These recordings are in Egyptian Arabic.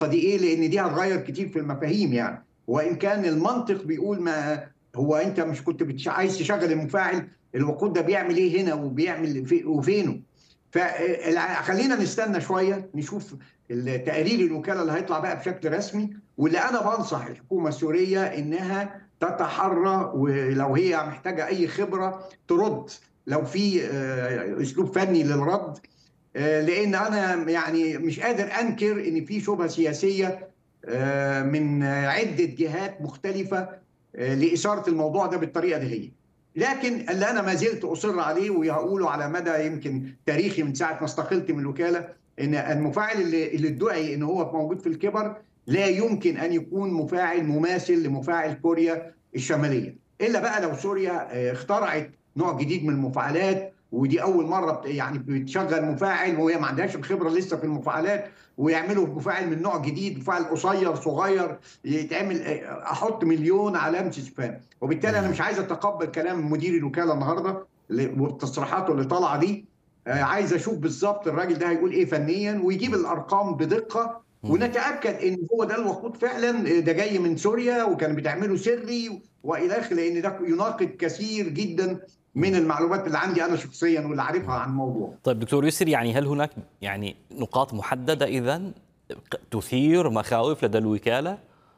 دي ايه لان دي هتغير كتير في المفاهيم يعني وان كان المنطق بيقول ما هو انت مش كنت بتش... عايز تشغل المفاعل الوقود ده بيعمل ايه هنا وبيعمل في... وفينه فخلينا نستنى شويه نشوف تقرير الوكاله اللي هيطلع بقى بشكل رسمي واللي انا بنصح الحكومه السوريه انها تتحرى ولو هي محتاجه اي خبره ترد لو في اسلوب فني للرد لان انا يعني مش قادر انكر ان في شبهه سياسيه من عده جهات مختلفه لاثاره الموضوع ده بالطريقه دي هي لكن اللي انا ما زلت اصر عليه وهقوله على مدى يمكن تاريخي من ساعه ما استقلت من الوكاله ان المفاعل اللي اللي ادعي ان هو موجود في الكبر لا يمكن ان يكون مفاعل مماثل لمفاعل كوريا الشماليه الا بقى لو سوريا اخترعت نوع جديد من المفاعلات ودي اول مره يعني بتشغل مفاعل وهي ما عندهاش الخبره لسه في المفاعلات ويعملوا مفاعل من نوع جديد مفاعل قصير صغير يتعمل احط مليون علامه استفهام وبالتالي انا مش عايز اتقبل كلام مدير الوكاله النهارده وتصريحاته اللي طالعه دي عايز اشوف بالظبط الراجل ده هيقول ايه فنيا ويجيب الارقام بدقه ونتاكد ان هو ده الوقود فعلا ده جاي من سوريا وكان بتعمله سري والى اخره لان ده يناقض كثير جدا من المعلومات اللي عندي انا شخصيا واللي عارفها عن الموضوع. طيب دكتور يسر يعني هل هناك يعني نقاط محدده اذا تثير مخاوف لدى الوكاله؟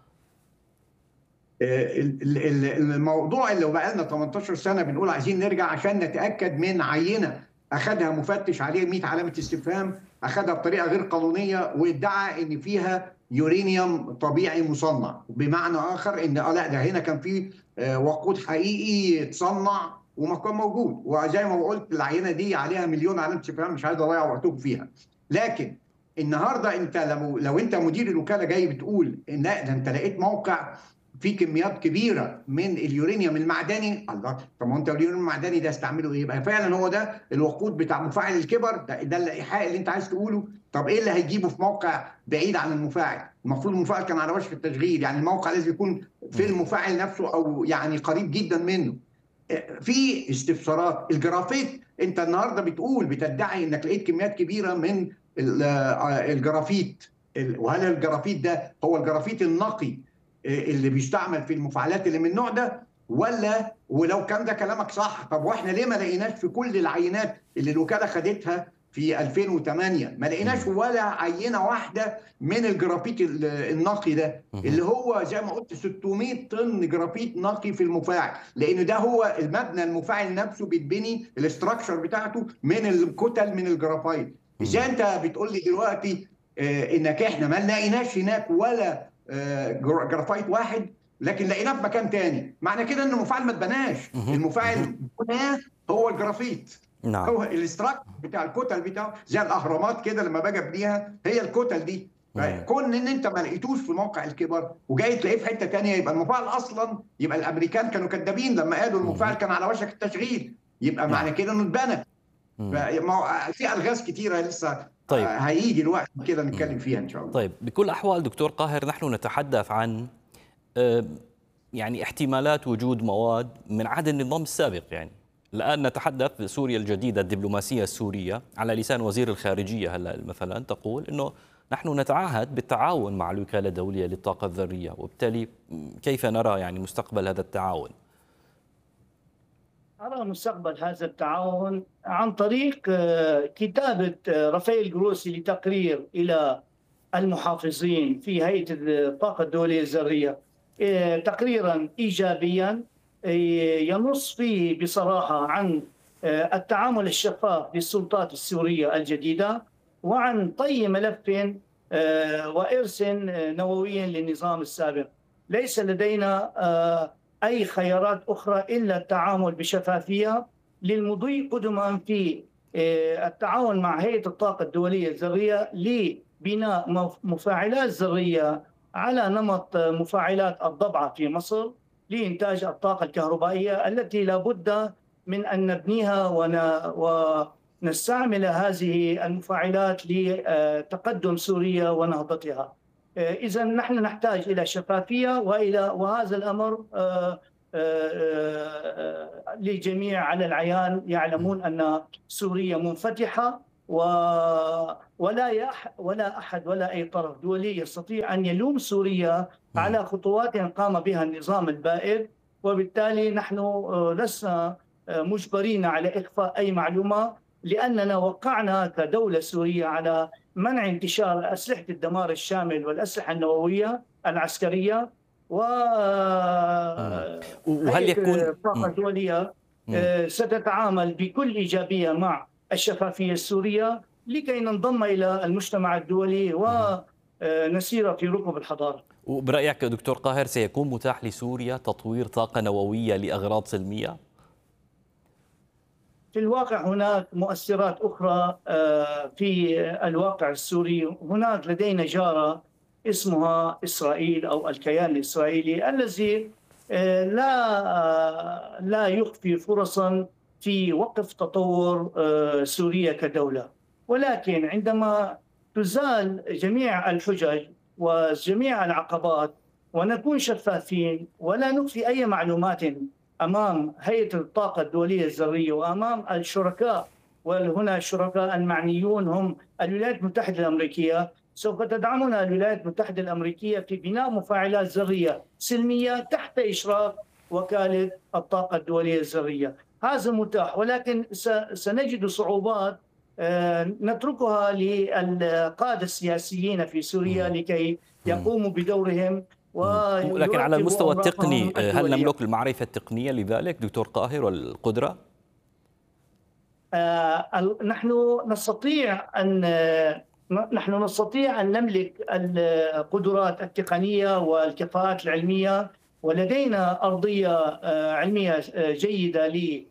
الموضوع اللي بقى لنا 18 سنه بنقول عايزين نرجع عشان نتاكد من عينه اخذها مفتش عليه 100 علامه استفهام اخذها بطريقه غير قانونيه وادعى ان فيها يورانيوم طبيعي مصنع بمعنى اخر ان اه لا ده هنا كان في وقود حقيقي اتصنع وما كان موجود وزي ما قلت العينه دي عليها مليون علامه استفهام مش عايز اضيع وقتكم فيها لكن النهارده انت لو لو انت مدير الوكاله جاي بتقول ان لا ده انت لقيت موقع فيه كميات كبيره من اليورانيوم المعدني الله طب ما انت اليورانيوم المعدني ده استعمله ايه؟ يبقى فعلا هو ده الوقود بتاع مفاعل الكبر ده, ده الايحاء اللي انت عايز تقوله طب ايه اللي هيجيبه في موقع بعيد عن المفاعل؟ المفروض المفاعل كان على وشك التشغيل يعني الموقع لازم يكون في المفاعل نفسه او يعني قريب جدا منه في استفسارات الجرافيت انت النهارده بتقول بتدعي انك لقيت كميات كبيره من الجرافيت وهل الجرافيت ده هو الجرافيت النقي اللي بيستعمل في المفاعلات اللي من النوع ده ولا ولو كان ده كلامك صح طب واحنا ليه ما لقيناش في كل العينات اللي الوكاله خدتها في 2008 ما لقيناش ولا عينه واحده من الجرافيت النقي ده اللي هو زي ما قلت 600 طن جرافيت نقي في المفاعل لان ده هو المبنى المفاعل نفسه بيتبني الاستراكشر بتاعته من الكتل من الجرافايت ازاي انت بتقول لي دلوقتي آه انك احنا ما لقيناش هناك ولا آه جرافايت واحد لكن لقيناه في مكان تاني معنى كده ان المفاعل ما اتبناش المفاعل بناه هو الجرافيت نعم. هو الاستراك بتاع الكتل بتاعه زي الاهرامات كده لما باجي ابنيها هي الكتل دي كون ان انت ما لقيتوش في موقع الكبر وجاي تلاقيه في حته ثانيه يبقى المفاعل اصلا يبقى الامريكان كانوا كدابين لما قالوا المفاعل كان على وشك التشغيل يبقى معنى كده انه اتبنى في الغاز كتيره لسه طيب. هيجي الوقت كده نتكلم فيها ان شاء الله طيب بكل الاحوال دكتور قاهر نحن نتحدث عن يعني احتمالات وجود مواد من عهد النظام السابق يعني الآن نتحدث سوريا الجديدة الدبلوماسية السورية على لسان وزير الخارجية هلا مثلا تقول أنه نحن نتعهد بالتعاون مع الوكالة الدولية للطاقة الذرية وبالتالي كيف نرى يعني مستقبل هذا التعاون؟ أرى مستقبل هذا التعاون عن طريق كتابة رافائيل جروسي لتقرير إلى المحافظين في هيئة الطاقة الدولية الذرية تقريرا إيجابيا ينص فيه بصراحة عن التعامل الشفاف للسلطات السورية الجديدة وعن طي ملف وإرث نووي للنظام السابق ليس لدينا أي خيارات أخرى إلا التعامل بشفافية للمضي قدما في التعاون مع هيئة الطاقة الدولية الذرية لبناء مفاعلات ذرية على نمط مفاعلات الضبعة في مصر لإنتاج الطاقة الكهربائية التي لا بد من أن نبنيها ونستعمل هذه المفاعلات لتقدم سوريا ونهضتها إذا نحن نحتاج إلى شفافية وإلى وهذا الأمر لجميع على العيان يعلمون أن سوريا منفتحة و ولا ولا احد ولا اي طرف دولي يستطيع ان يلوم سوريا على خطوات قام بها النظام البائد وبالتالي نحن آه، لسنا آه، مجبرين على اخفاء اي معلومه لاننا وقعنا كدوله سوريه على منع انتشار اسلحه الدمار الشامل والاسلحه النوويه العسكريه و وهل يكون الطاقه الدوليه آه، ستتعامل بكل ايجابيه مع الشفافيه السوريه لكي ننضم الى المجتمع الدولي ونسير في ركب الحضاره. وبرايك دكتور قاهر سيكون متاح لسوريا تطوير طاقه نوويه لاغراض سلميه؟ في الواقع هناك مؤثرات اخرى آه، في الواقع السوري، هناك لدينا جاره اسمها اسرائيل او الكيان الاسرائيلي الذي آه، لا آه، لا يخفي فرصا في وقف تطور سوريا كدوله ولكن عندما تزال جميع الحجج وجميع العقبات ونكون شفافين ولا نخفي اي معلومات امام هيئه الطاقه الدوليه الذريه وامام الشركاء وهنا الشركاء المعنيون هم الولايات المتحده الامريكيه سوف تدعمنا الولايات المتحده الامريكيه في بناء مفاعلات ذريه سلميه تحت اشراف وكاله الطاقه الدوليه الذريه هذا متاح ولكن سنجد صعوبات آه، نتركها للقادة السياسيين في سوريا لكي يقوموا بدورهم ولكن على المستوى التقني آه، هل نملك المعرفة التقنية لذلك دكتور قاهر والقدرة؟ آه نحن نستطيع أن نحن نستطيع أن نملك القدرات التقنية والكفاءات العلمية ولدينا أرضية آه، علمية جيدة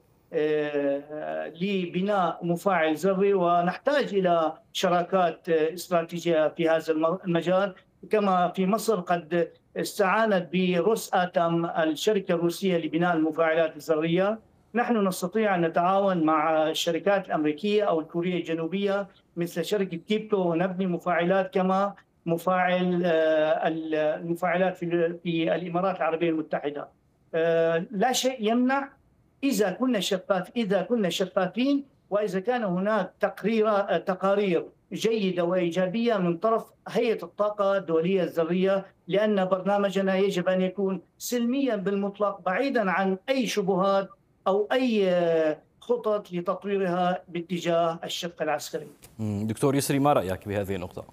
لبناء مفاعل ذري ونحتاج الى شراكات استراتيجيه في هذا المجال كما في مصر قد استعانت بروس اتم الشركه الروسيه لبناء المفاعلات الذريه نحن نستطيع ان نتعاون مع الشركات الامريكيه او الكوريه الجنوبيه مثل شركه كيبكو ونبني مفاعلات كما مفاعل آه، المفاعلات في الامارات العربيه المتحده آه، لا شيء يمنع اذا كنا شفاف اذا كنا شفافين واذا كان هناك تقرير تقارير جيده وايجابيه من طرف هيئه الطاقه الدوليه الذريه لان برنامجنا يجب ان يكون سلميا بالمطلق بعيدا عن اي شبهات او اي خطط لتطويرها باتجاه الشق العسكري. دكتور يسري ما رايك بهذه النقطه؟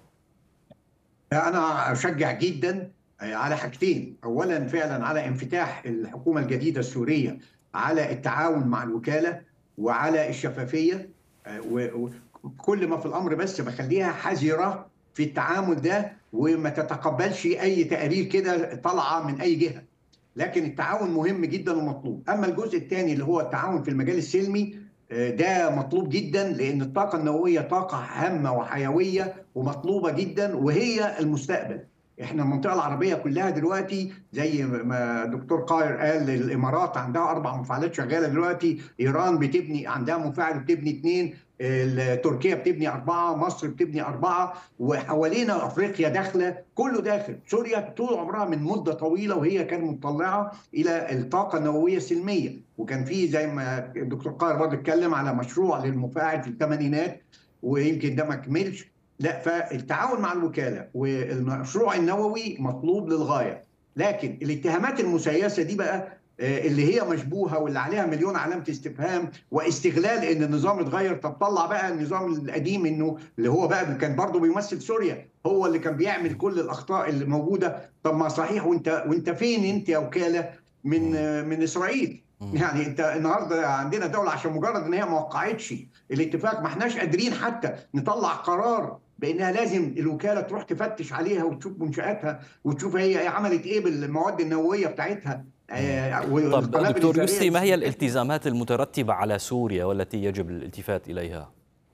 انا اشجع جدا على حاجتين، اولا فعلا على انفتاح الحكومه الجديده السوريه على التعاون مع الوكاله وعلى الشفافيه آه، وكل ما في الامر بس بخليها حذره في التعامل ده وما تتقبلش اي تقارير كده طالعه من اي جهه لكن التعاون مهم جدا ومطلوب اما الجزء الثاني اللي هو التعاون في المجال السلمي آه، ده مطلوب جدا لان الطاقه النوويه طاقه هامه وحيويه ومطلوبه جدا وهي المستقبل احنا المنطقه العربيه كلها دلوقتي زي ما دكتور قاهر قال الامارات عندها اربع مفاعلات شغاله دلوقتي ايران بتبني عندها مفاعل بتبني اثنين تركيا بتبني أربعة مصر بتبني أربعة وحوالينا أفريقيا داخلة كله داخل سوريا طول عمرها من مدة طويلة وهي كانت مطلعة إلى الطاقة النووية السلمية وكان في زي ما الدكتور قاهر برضه اتكلم على مشروع للمفاعل في الثمانينات ويمكن ده ما كملش لا فالتعاون مع الوكاله والمشروع النووي مطلوب للغايه لكن الاتهامات المسيسه دي بقى آه، اللي هي مشبوهه واللي عليها مليون علامه استفهام واستغلال ان النظام اتغير طب طلع بقى النظام القديم انه اللي هو بقى كان برضه بيمثل سوريا هو اللي كان بيعمل كل الاخطاء اللي موجوده طب ما صحيح وانت وانت فين انت يا وكاله من آه، من اسرائيل يعني انت النهارده عندنا دوله عشان مجرد ان هي ما وقعتش الاتفاق ما احناش قادرين حتى نطلع قرار بانها لازم الوكاله تروح تفتش عليها وتشوف منشاتها وتشوف هي عملت ايه بالمواد النوويه بتاعتها آه، طب دكتور يسري ما هي الالتزامات المترتبه على سوريا والتي يجب الالتفات اليها؟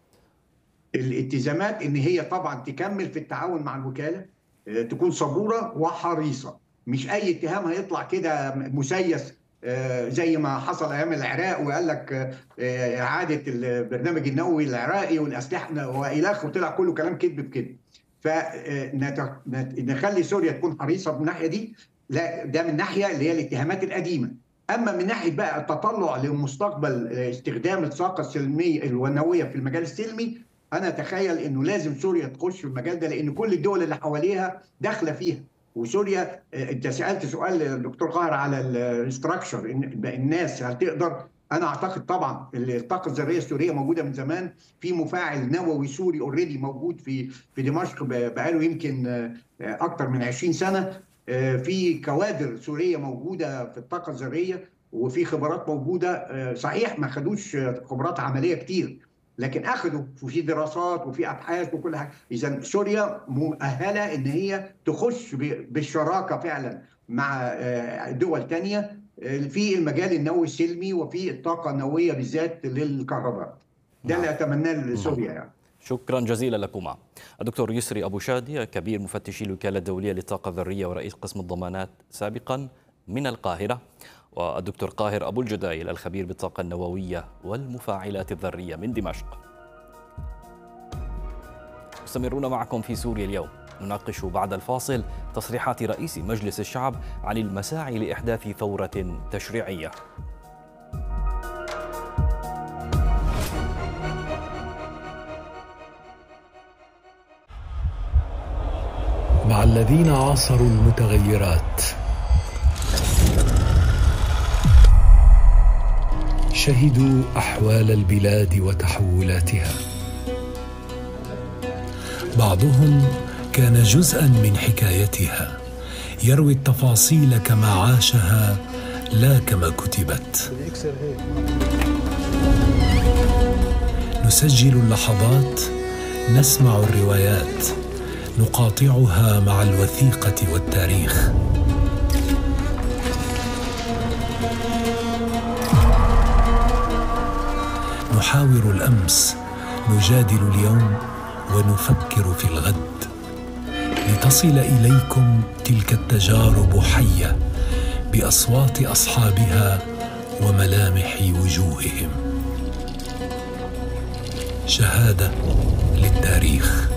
الالتزامات ان هي طبعا تكمل في التعاون مع الوكاله آه، تكون صبوره وحريصه مش اي اتهام هيطلع كده مسيس آه، زي ما حصل ايام العراق وقال لك آه، اعاده البرنامج النووي العراقي والاسلحه والى اخره طلع كله كلام كذب بكذب فنخلي سوريا تكون حريصه من الناحيه دي لا ده من ناحيه اللي هي الاتهامات القديمه اما من ناحيه بقى التطلع لمستقبل استخدام الطاقه السلميه والنوويه في المجال السلمي انا اتخيل انه لازم سوريا تخش في المجال ده لان كل الدول اللي حواليها داخله فيها وسوريا انت سالت سؤال الدكتور قاهر على الاستراكشر الناس هل تقدر انا اعتقد طبعا الطاقه الذريه السوريه موجوده من زمان في مفاعل نووي سوري اوريدي موجود في في دمشق بقاله يمكن اكثر من 20 سنه في كوادر سوريه موجوده في الطاقه الذريه وفي خبرات موجوده صحيح ما خدوش خبرات عمليه كتير لكن اخذوا وفي دراسات وفي ابحاث وكل حاجه اذا سوريا مؤهله ان هي تخش بالشراكه فعلا مع دول تانية في المجال النووي السلمي وفي الطاقه النوويه بالذات للكهرباء ده اللي اتمناه لسوريا يعني شكرا جزيلا لكما الدكتور يسري ابو شادي كبير مفتشي الوكاله الدوليه للطاقه الذريه ورئيس قسم الضمانات سابقا من القاهره والدكتور قاهر أبو الجدايل الخبير بالطاقة النووية والمفاعلات الذرية من دمشق مستمرون معكم في سوريا اليوم نناقش بعد الفاصل تصريحات رئيس مجلس الشعب عن المساعي لإحداث ثورة تشريعية مع الذين عاصروا المتغيرات شهدوا احوال البلاد وتحولاتها بعضهم كان جزءا من حكايتها يروي التفاصيل كما عاشها لا كما كتبت نسجل اللحظات نسمع الروايات نقاطعها مع الوثيقه والتاريخ نحاور الامس نجادل اليوم ونفكر في الغد لتصل اليكم تلك التجارب حيه باصوات اصحابها وملامح وجوههم شهاده للتاريخ